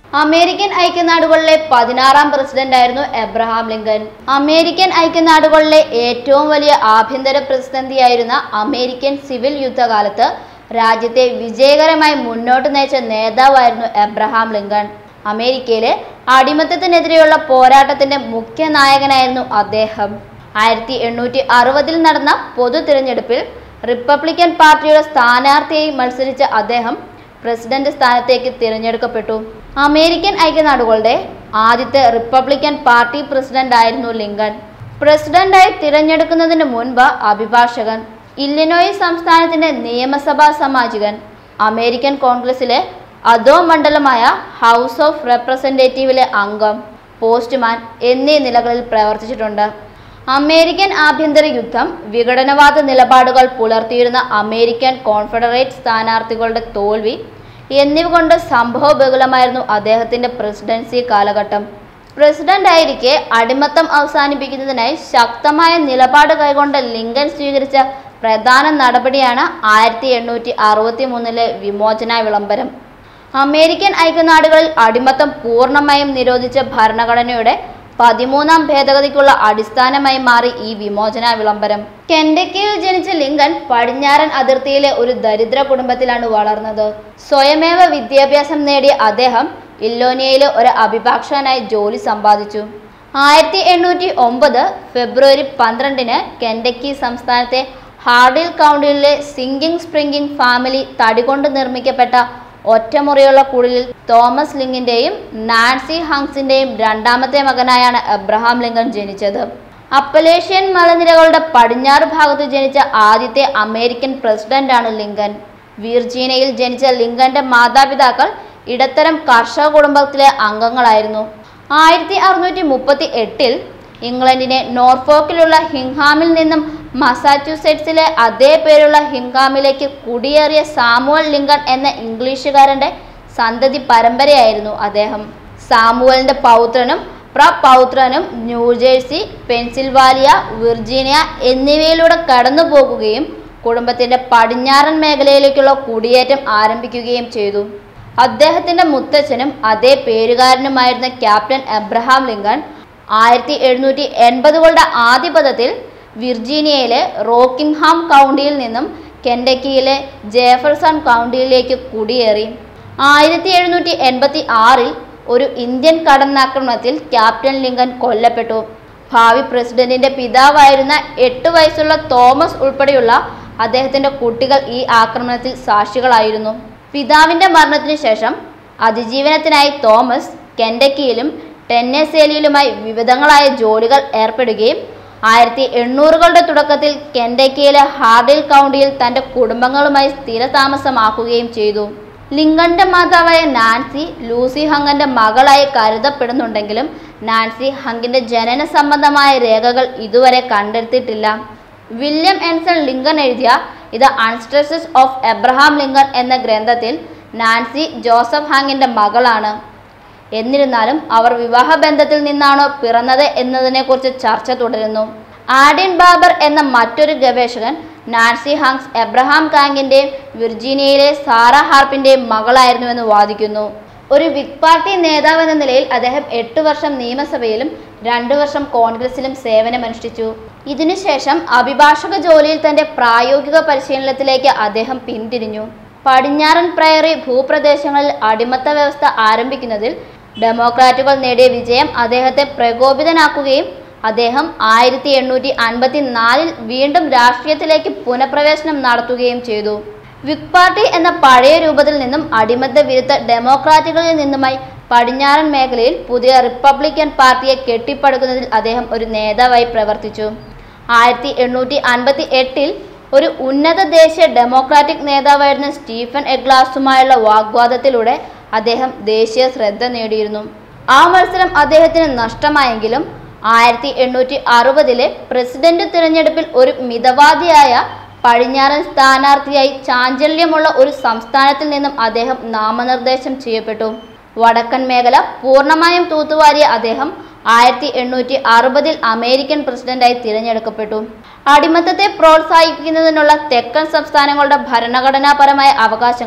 American ഐക്യനാടുകളിലെ പതിനാറാം പ്രസിഡന്റായിരുന്നു എബ്രഹാം ലിങ്കൻ അമേരിക്കൻ ഐക്യനാടുകളിലെ ഏറ്റവും വലിയ ആഭ്യന്തര പ്രതിസന്ധിയായിരുന്ന അമേരിക്കൻ സിവിൽ യുദ്ധകാലത്ത് രാജ്യത്തെ വിജയകരമായി മുന്നോട്ട് നയിച്ച നേതാവായിരുന്നു എബ്രഹാം ലിങ്കൺ അമേരിക്കയിലെ അടിമത്തത്തിനെതിരെയുള്ള പോരാട്ടത്തിന്റെ മുഖ്യ നായകനായിരുന്നു അദ്ദേഹം ആയിരത്തി എണ്ണൂറ്റി അറുപതിൽ നടന്ന പൊതു തിരഞ്ഞെടുപ്പിൽ റിപ്പബ്ലിക്കൻ പാർട്ടിയുടെ സ്ഥാനാർത്ഥിയായി മത്സരിച്ച അദ്ദേഹം പ്രസിഡന്റ് സ്ഥാനത്തേക്ക് തിരഞ്ഞെടുക്കപ്പെട്ടു അമേരിക്കൻ ഐക്യനാടുകളുടെ ആദ്യത്തെ റിപ്പബ്ലിക്കൻ പാർട്ടി പ്രസിഡന്റ് ആയിരുന്നു ലിങ്കൺ പ്രസിഡന്റായി തിരഞ്ഞെടുക്കുന്നതിന് മുൻപ് അഭിഭാഷകൻ ഇല്ലിനോയി സംസ്ഥാനത്തിന്റെ നിയമസഭാ സാമാജികൻ അമേരിക്കൻ കോൺഗ്രസിലെ അധോ മണ്ഡലമായ ഹൗസ് ഓഫ് റെപ്രസെൻറ്റേറ്റീവിലെ അംഗം പോസ്റ്റ്മാൻ എന്നീ നിലകളിൽ പ്രവർത്തിച്ചിട്ടുണ്ട് അമേരിക്കൻ ആഭ്യന്തര യുദ്ധം വിഘടനവാദ നിലപാടുകൾ പുലർത്തിയിരുന്ന അമേരിക്കൻ കോൺഫെഡറേറ്റ് സ്ഥാനാർത്ഥികളുടെ തോൽവി എന്നിവ കൊണ്ട് സംഭവബഹുലമായിരുന്നു അദ്ദേഹത്തിന്റെ പ്രസിഡൻസി കാലഘട്ടം പ്രസിഡന്റ് ആയിരിക്കെ അടിമത്തം അവസാനിപ്പിക്കുന്നതിനായി ശക്തമായ നിലപാട് കൈകൊണ്ട ലിങ്കൻ സ്വീകരിച്ച പ്രധാന നടപടിയാണ് ആയിരത്തി എണ്ണൂറ്റി അറുപത്തി മൂന്നിലെ വിമോചന വിളംബരം അമേരിക്കൻ ഐക്യനാടുകളിൽ അടിമത്തം പൂർണ്ണമായും നിരോധിച്ച ഭരണഘടനയുടെ പതിമൂന്നാം ഭേദഗതിക്കുള്ള അടിസ്ഥാനമായി മാറി ഈ വിമോചന വിളംബരം കെൻഡക്കിയിൽ ജനിച്ച ലിങ്കൻ പടിഞ്ഞാറൻ അതിർത്തിയിലെ ഒരു ദരിദ്ര കുടുംബത്തിലാണ് വളർന്നത് സ്വയമേവ വിദ്യാഭ്യാസം നേടിയ അദ്ദേഹം ഇല്ലോനിയയിലെ ഒരു അഭിഭാഷകനായി ജോലി സമ്പാദിച്ചു ആയിരത്തി എണ്ണൂറ്റി ഒമ്പത് ഫെബ്രുവരി പന്ത്രണ്ടിന് കെൻഡക്കി സംസ്ഥാനത്തെ ഹാർഡിൽ കൗണ്ടിയിലെ സിങ്കിങ് സ്പ്രിംഗിങ് ഫാമിലി തടികൊണ്ട് നിർമ്മിക്കപ്പെട്ട ഒറ്റമുറിയുള്ള കുടിലിൽ തോമസ് ലിങ്കിന്റെയും നാൻസി ഹങ്സിന്റെയും രണ്ടാമത്തെ മകനായാണ് എബ്രഹാം ലിങ്കൺ ജനിച്ചത് അപ്പലേഷ്യൻ മലനിരകളുടെ പടിഞ്ഞാറ് ഭാഗത്ത് ജനിച്ച ആദ്യത്തെ അമേരിക്കൻ പ്രസിഡന്റാണ് ലിങ്കൻ വിർജീനയിൽ ജനിച്ച ലിങ്കന്റെ മാതാപിതാക്കൾ ഇടത്തരം കർഷക കുടുംബത്തിലെ അംഗങ്ങളായിരുന്നു ആയിരത്തി അറുന്നൂറ്റി മുപ്പത്തി എട്ടിൽ ഇംഗ്ലണ്ടിനെ നോർഫോക്കിലുള്ള ഹിംഹാമിൽ നിന്നും മസാച്യുസെറ്റ്സിലെ അതേ പേരുള്ള ഹിംഹാമിലേക്ക് കുടിയേറിയ സാമുവൽ ലിങ്കൺ എന്ന ഇംഗ്ലീഷുകാരന്റെ സന്തതി പരമ്പരയായിരുന്നു അദ്ദേഹം സാമുവലിന്റെ പൗത്രനും പ്രപൗത്രനും ന്യൂജേഴ്സി പെൻസിൽവാലിയ വിർജീനിയ എന്നിവയിലൂടെ കടന്നു പോകുകയും കുടുംബത്തിന്റെ പടിഞ്ഞാറൻ മേഖലയിലേക്കുള്ള കുടിയേറ്റം ആരംഭിക്കുകയും ചെയ്തു അദ്ദേഹത്തിന്റെ മുത്തച്ഛനും അതേ പേരുകാരനുമായിരുന്ന ക്യാപ്റ്റൻ എബ്രഹാം ലിങ്കൺ ആയിരത്തി എഴുന്നൂറ്റി എൺപതുകളുടെ ആദ്യപദത്തിൽ വിർജീനിയയിലെ റോക്കിംഗ്ഹാം കൗണ്ടിയിൽ നിന്നും കെൻഡക്കിയിലെ ജേഫർസൺ കൗണ്ടിയിലേക്ക് കുടിയേറി ആയിരത്തി എഴുന്നൂറ്റി എൺപത്തി ആറിൽ ഒരു ഇന്ത്യൻ കടന്നാക്രമണത്തിൽ ക്യാപ്റ്റൻ ലിങ്കൻ കൊല്ലപ്പെട്ടു ഭാവി പ്രസിഡന്റിന്റെ പിതാവായിരുന്ന എട്ട് വയസ്സുള്ള തോമസ് ഉൾപ്പെടെയുള്ള അദ്ദേഹത്തിന്റെ കുട്ടികൾ ഈ ആക്രമണത്തിൽ സാക്ഷികളായിരുന്നു പിതാവിന്റെ മരണത്തിനു ശേഷം അതിജീവനത്തിനായി തോമസ് കെൻഡക്കിയിലും ടെന്നസേലിയിലുമായി വിവിധങ്ങളായ ജോലികൾ ഏർപ്പെടുകയും ആയിരത്തി എണ്ണൂറുകളുടെ തുടക്കത്തിൽ കെൻഡക്കിയിലെ ഹാർഡിൽ കൗണ്ടിയിൽ തന്റെ കുടുംബങ്ങളുമായി സ്ഥിരതാമസമാക്കുകയും ചെയ്തു ലിങ്കന്റെ മാതാവായ നാൻസി ലൂസി ഹങ്കന്റെ മകളായി കരുതപ്പെടുന്നുണ്ടെങ്കിലും നാൻസി ഹങ്കിന്റെ ജനന സംബന്ധമായ രേഖകൾ ഇതുവരെ കണ്ടെടുത്തിട്ടില്ല വില്യം എൻസൺ ലിങ്കൺ എഴുതിയ ഇത് അൺസ്ട്രസസ് ഓഫ് എബ്രഹാം ലിങ്കൺ എന്ന ഗ്രന്ഥത്തിൽ നാൻസി ജോസഫ് ഹാങ്ങിന്റെ മകളാണ് എന്നിരുന്നാലും അവർ വിവാഹബന്ധത്തിൽ നിന്നാണോ പിറന്നത് എന്നതിനെക്കുറിച്ച് ചർച്ച തുടരുന്നു ആഡിൻ ബാബർ എന്ന മറ്റൊരു ഗവേഷകൻ നാൻസി ഹാങ്സ് എബ്രഹാം കാങ്കിന്റെയും വിർജീനിയയിലെ സാറ ഹാർപ്പിന്റെയും മകളായിരുന്നുവെന്ന് വാദിക്കുന്നു ഒരു വിഗ് പാർട്ടി നേതാവ് എന്ന നിലയിൽ അദ്ദേഹം എട്ട് വർഷം നിയമസഭയിലും രണ്ടു വർഷം കോൺഗ്രസിലും സേവനമനുഷ്ഠിച്ചു ഇതിനുശേഷം അഭിഭാഷക ജോലിയിൽ തന്റെ പ്രായോഗിക പരിശീലനത്തിലേക്ക് അദ്ദേഹം പിന്തിരിഞ്ഞു പടിഞ്ഞാറൻ പ്രയറി ഭൂപ്രദേശങ്ങളിൽ അടിമത്ത വ്യവസ്ഥ ആരംഭിക്കുന്നതിൽ ഡെമോക്രാറ്റുകൾ നേടിയ വിജയം അദ്ദേഹത്തെ പ്രകോപിതനാക്കുകയും അദ്ദേഹം ആയിരത്തി എണ്ണൂറ്റി അൻപത്തി നാലിൽ വീണ്ടും രാഷ്ട്രീയത്തിലേക്ക് പുനഃപ്രവേശനം നടത്തുകയും ചെയ്തു വിഗ് പാർട്ടി എന്ന പഴയ രൂപത്തിൽ നിന്നും അടിമത്ത വിരുദ്ധ ഡെമോക്രാറ്റുകളിൽ നിന്നുമായി പടിഞ്ഞാറൻ മേഖലയിൽ പുതിയ റിപ്പബ്ലിക്കൻ പാർട്ടിയെ കെട്ടിപ്പടുക്കുന്നതിൽ അദ്ദേഹം ഒരു നേതാവായി പ്രവർത്തിച്ചു ആയിരത്തി എണ്ണൂറ്റി അൻപത്തി എട്ടിൽ ഒരു ഉന്നത ദേശീയ ഡെമോക്രാറ്റിക് നേതാവായിരുന്ന സ്റ്റീഫൻ എഗ്ലാസുമായുള്ള വാഗ്വാദത്തിലൂടെ അദ്ദേഹം ദേശീയ ശ്രദ്ധ നേടിയിരുന്നു ആ മത്സരം അദ്ദേഹത്തിന് നഷ്ടമായെങ്കിലും ആയിരത്തി എണ്ണൂറ്റി അറുപതിലെ പ്രസിഡന്റ് തിരഞ്ഞെടുപ്പിൽ ഒരു മിതവാദിയായ പടിഞ്ഞാറൻ സ്ഥാനാർത്ഥിയായി ചാഞ്ചല്യമുള്ള ഒരു സംസ്ഥാനത്തിൽ നിന്നും അദ്ദേഹം നാമനിർദ്ദേശം ചെയ്യപ്പെട്ടു വടക്കൻ മേഖല പൂർണ്ണമായും തൂത്തുവാരിയ അദ്ദേഹം ആയിരത്തി എണ്ണൂറ്റി അറുപതിൽ അമേരിക്കൻ പ്രസിഡന്റായി തിരഞ്ഞെടുക്കപ്പെട്ടു അടിമത്തത്തെ പ്രോത്സാഹിപ്പിക്കുന്നതിനുള്ള തെക്കൻ സംസ്ഥാനങ്ങളുടെ ഭരണഘടനാപരമായ അവകാശങ്ങൾ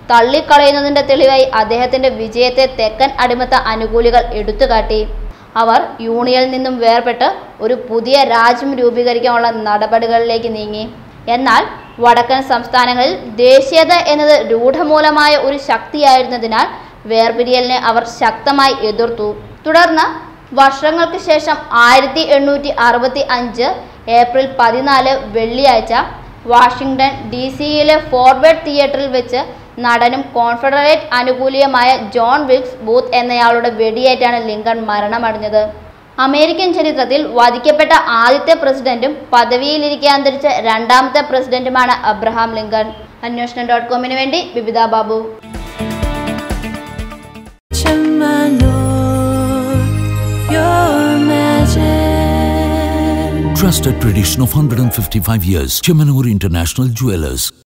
തള്ളിക്കളയുന്നതിന്റെ തെളിവായി അദ്ദേഹത്തിന്റെ വിജയത്തെ തെക്കൻ അടിമത്ത അനുകൂലികൾ എടുത്തുകാട്ടി അവർ യൂണിയനിൽ നിന്നും വേർപെട്ട് ഒരു പുതിയ രാജ്യം രൂപീകരിക്കാനുള്ള നടപടികളിലേക്ക് നീങ്ങി എന്നാൽ വടക്കൻ സംസ്ഥാനങ്ങളിൽ ദേശീയത എന്നത് രൂഢമൂലമായ ഒരു ശക്തിയായിരുന്നതിനാൽ വേർപിരിയലിനെ അവർ ശക്തമായി എതിർത്തു തുടർന്ന് വർഷങ്ങൾക്ക് ശേഷം ആയിരത്തി എണ്ണൂറ്റി അറുപത്തി അഞ്ച് ഏപ്രിൽ പതിനാല് വെള്ളിയാഴ്ച വാഷിംഗ്ടൺ ഡി സിയിലെ ഫോർവേഡ് തിയേറ്ററിൽ വെച്ച് നടനും കോൺഫെഡറേറ്റ് അനുകൂലിയുമായ ജോൺ വിൽക്സ് ബൂത്ത് എന്നയാളുടെ വെടിയേറ്റാണ് ലിങ്കൺ മരണമടഞ്ഞത് അമേരിക്കൻ ചരിത്രത്തിൽ വധിക്കപ്പെട്ട ആദ്യത്തെ പ്രസിഡന്റും പദവിയിലിരിക്കെ അന്തരിച്ച രണ്ടാമത്തെ പ്രസിഡന്റുമാണ് അബ്രഹാം ലിങ്കൺ അന്വേഷണം ഡോട്ട് കോമിന് വേണ്ടി Bibitha Babu your magic. Trusted tradition of 155 years. Chemanur International Jewelers.